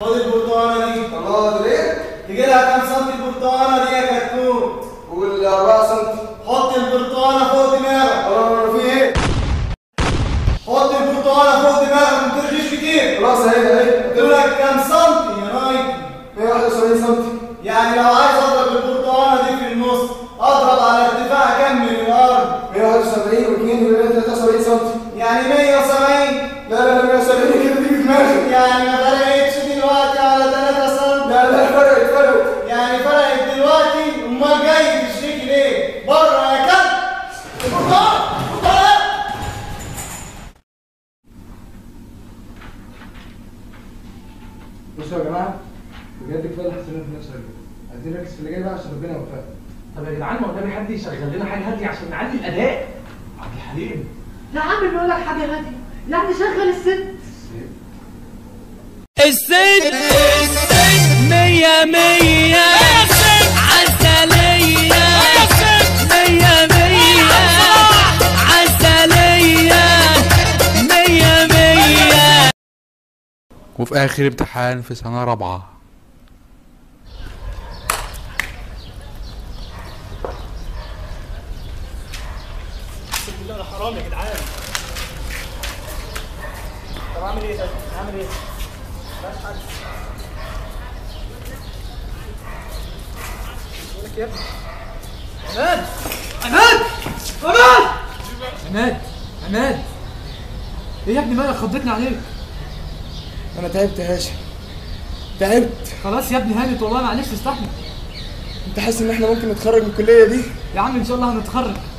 خد البرتقانه دي الله ده ليه؟ تجي لها كام سنتي البرتقانه دي يا كتكوت قول 4 سم حط البرتقانه فوق دماغك الله في ايه؟ حط البرتقانه فوق دماغك ما ترغيش كتير خلاص اهي اهي قلت لك كام سنتي يا نايتي 171 سم يعني لو عايز اضرب البرتقانه دي في النص اضرب على ارتفاع كام من الارض 171 و2 73 سم يعني 170 لا لا لا 170 كده تيجي في دماغي يعني ما فرقتش دلوقتي على 3 سم لا لا فرقت فرقت يعني فرقت دلوقتي امال جاي تشتكي ليه بره يا كلب البرتقال البرتقال بصوا يا جماعه بجد كفايه اللي حصل لنا في نفس الرجل عايزين نركز في اللي جاي بقى عشان ربنا يوفقنا طب يا جدعان ما قدامي حد يشغل لنا حاجه هاديه عشان نعلي الاداء عبد الحليم يا عم بيقول لك حاجه هاديه يعني شغل الست الست مية مية عسلية مية مية عسلية مية مية وفي آخر امتحان في سنة رابعة حرام يا جدعان طب اعمل ايه طيب اعمل ايه مفيهاش حل بقول لك يا ابني عماد عماد عماد عماد عماد ايه يا ابني مالك خضتني عليك انا تعبت يا هاشم تعبت خلاص يا ابني هانت والله معلش استحمل انت حاسس ان احنا ممكن نتخرج من الكليه دي يا عم ان شاء الله هنتخرج